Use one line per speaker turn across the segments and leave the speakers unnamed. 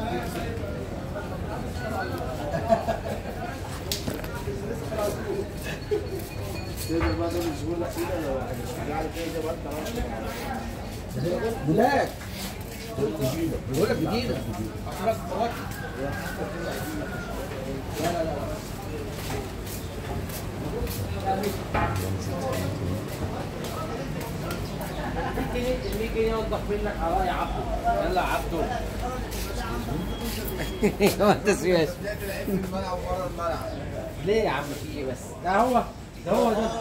بلاد بقول لك جديده افراد فواكه لا لا لا ال 100 جنيه يوضح منك على يا عبده يلا يا عبده ما تسويش ليه يا عم في ايه بس ده هو ده هو ده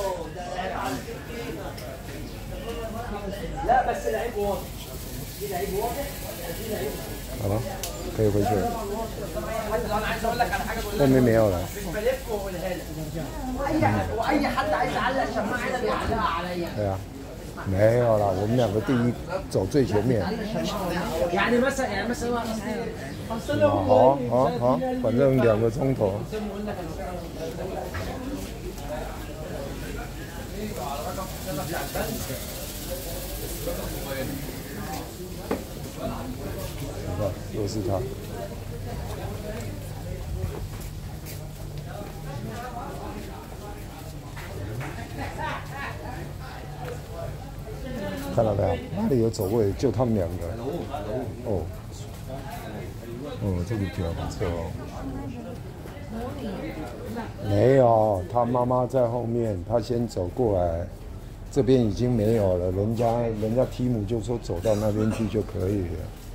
لا بس العيب واضح في لعيب واضح في لعيب
好了，可以回去了。
حتى لو انا عايز اقول لك على حاجه بقول
后面没有了。
مش بلف واقولها لك واي حد واي حد عايز يعلق شماعه هنا بيعلقها عليا
对啊，没有啦，我们两个第一走最前面。
يعني مثلا يعني مثلا هو اصل
好好好，反正两个钟头。 你看，又是他。看到没有？哪里有走位？就他们两个。哦。哦，这个比较不错哦。没有，他妈妈在后面，他先走过来，这边已经没有了。人家人家提姆就说走到那边去就可以了。